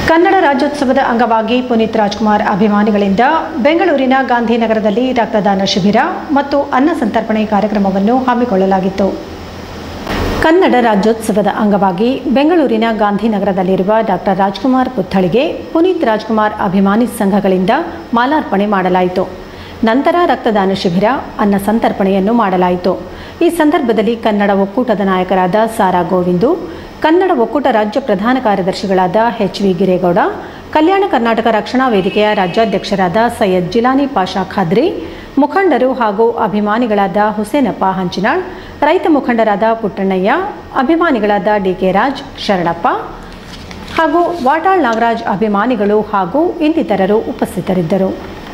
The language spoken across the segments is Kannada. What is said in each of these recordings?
ಕನ್ನಡ ರಾಜ್ಯೋತ್ಸವದ ಅಂಗವಾಗಿ ಪುನೀತ್ ರಾಜ್ಕುಮಾರ್ ಅಭಿಮಾನಿಗಳಿಂದ ಬೆಂಗಳೂರಿನ ಗಾಂಧಿನಗರದಲ್ಲಿ ರಕ್ತದಾನ ಶಿಬಿರ ಮತ್ತು ಅನ್ನ ಸಂತರ್ಪಣೆ ಕಾರ್ಯಕ್ರಮವನ್ನು ಹಮ್ಮಿಕೊಳ್ಳಲಾಗಿತ್ತು ಕನ್ನಡ ರಾಜ್ಯೋತ್ಸವದ ಅಂಗವಾಗಿ ಬೆಂಗಳೂರಿನ ಗಾಂಧಿನಗರದಲ್ಲಿರುವ ಡಾಕ್ಟರ್ ರಾಜ್ಕುಮಾರ್ ಪುತ್ಥಳಿಗೆ ಪುನೀತ್ ರಾಜ್ಕುಮಾರ್ ಅಭಿಮಾನಿ ಸಂಘಗಳಿಂದ ಮಾಲಾರ್ಪಣೆ ಮಾಡಲಾಯಿತು ನಂತರ ರಕ್ತದಾನ ಶಿಬಿರ ಅನ್ನ ಸಂತರ್ಪಣೆಯನ್ನು ಮಾಡಲಾಯಿತು ಈ ಸಂದರ್ಭದಲ್ಲಿ ಕನ್ನಡ ಒಕ್ಕೂಟದ ನಾಯಕರಾದ ಸಾರಾ ಗೋವಿಂದು ಕನ್ನಡ ಒಕ್ಕೂಟ ರಾಜ್ಯ ಪ್ರಧಾನ ಕಾರ್ಯದರ್ಶಿಗಳಾದ ಎಚ್ ವಿ ಗಿರೇಗೌಡ ಕಲ್ಯಾಣ ಕರ್ನಾಟಕ ರಕ್ಷಣಾ ವೇದಿಕೆಯ ರಾಜ್ಯಾಧ್ಯಕ್ಷರಾದ ಸೈಯದ್ ಜಿಲಾನಿ ಪಾಷಾ ಖಾದ್ರಿ ಮುಖಂಡರು ಹಾಗೂ ಅಭಿಮಾನಿಗಳಾದ ಹುಸೇನಪ್ಪ ಹಂಚಿನಾಳ್ ರೈತ ಮುಖಂಡರಾದ ಪುಟ್ಟಣ್ಣಯ್ಯ ಅಭಿಮಾನಿಗಳಾದ ಡಿಕೆ ರಾಜ್ ಶರಣಪ್ಪ ಹಾಗೂ ವಾಟಾಳ್ ನಾಗರಾಜ್ ಅಭಿಮಾನಿಗಳು ಹಾಗೂ ಇನ್ನಿತರರು ಉಪಸ್ಥಿತರಿದ್ದರು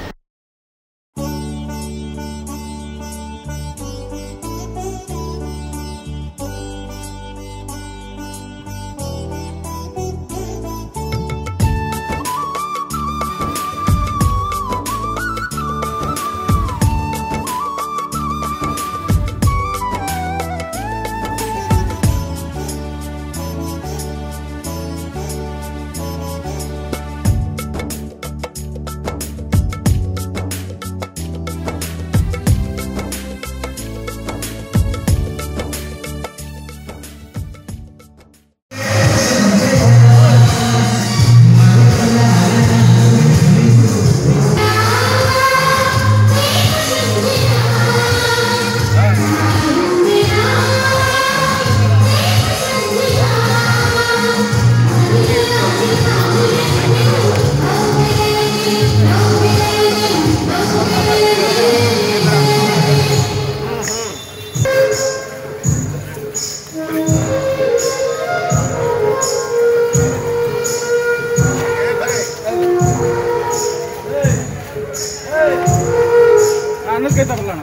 ಅನ್ನಕ್ಕೆ ತಗೊಳ್ಳೋಣ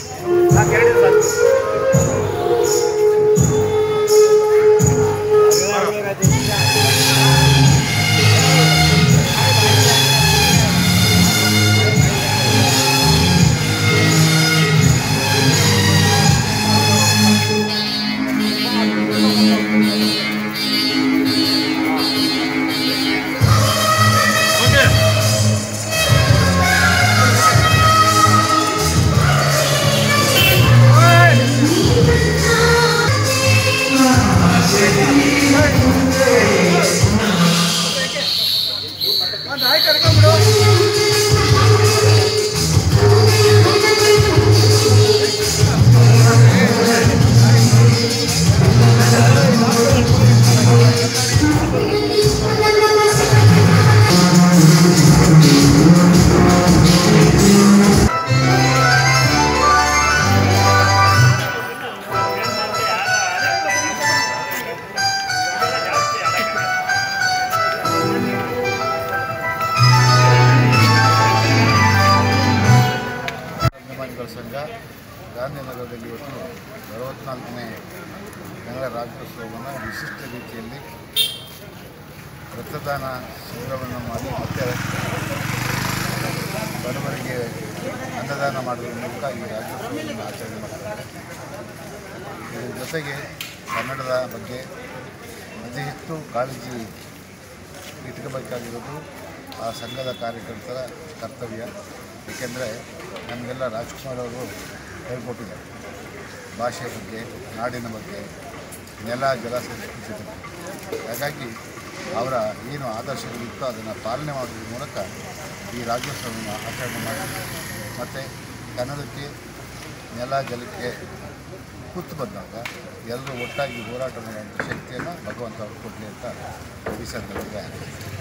ಅಭಿಮಾನಿಗಳ ಸಂಘ ಗಾಂಧಿನಗರದಲ್ಲಿ ಇವತ್ತು ಅರವತ್ನಾಲ್ಕನೇ ಕನ್ನಡ ರಾಜ್ಯೋತ್ಸವವನ್ನು ವಿಶಿಷ್ಟ ರೀತಿಯಲ್ಲಿ ರಕ್ತದಾನ ಶಿಬಿರವನ್ನು ಮಾಡಿ ಮತ್ತು ಬಡವರಿಗೆ ಅನ್ನದಾನ ಮಾಡುವ ಮೂಲಕ ಈ ರಾಜ್ಯೋತ್ಸವವನ್ನು ಆಚರಣೆ ಮಾಡ್ತಾರೆ ಇದರ ಜೊತೆಗೆ ಕನ್ನಡದ ಬಗ್ಗೆ ಅತಿ ಹೆಚ್ಚು ಕಾಳಜಿ ಇಟ್ಕೋಬೇಕಾಗಿರೋದು ಆ ಸಂಘದ ಕಾರ್ಯಕರ್ತರ ಕರ್ತವ್ಯ ಏಕೆಂದರೆ ನಮಗೆಲ್ಲ ರಾಜ್ಕುಮಾರ್ ಅವರು ಹೇಳ್ಕೊಟ್ಟಿದ್ದಾರೆ ಭಾಷೆ ಬಗ್ಗೆ ನಾಡಿನ ಬಗ್ಗೆ ನೆಲ ಜಲ ಸಂಸ್ಕೃತಿ ಬಗ್ಗೆ ಹಾಗಾಗಿ ಅವರ ಏನು ಆದರ್ಶಗಳಿತ್ತು ಅದನ್ನು ಪಾಲನೆ ಮಾಡೋದ್ರ ಮೂಲಕ ಈ ರಾಜ್ಯೋತ್ಸವವನ್ನು ಆಚರಣೆ ಮಾಡಿ ಮತ್ತು ಕನ್ನಡಕ್ಕೆ ನೆಲ ಜಲಕ್ಕೆ ಕುತ್ತು ಬಂದಾಗ ಎಲ್ಲರೂ ಒಟ್ಟಾಗಿ ಹೋರಾಟ ಮಾಡುವಂಥ ಶಕ್ತಿಯನ್ನು ಭಗವಂತ ಅವರು ಕೊಡಲಿ ಅಂತ ಈ ಸಂದರ್ಭದಲ್ಲಿ ಹಾರೈಸ್ತೀನಿ.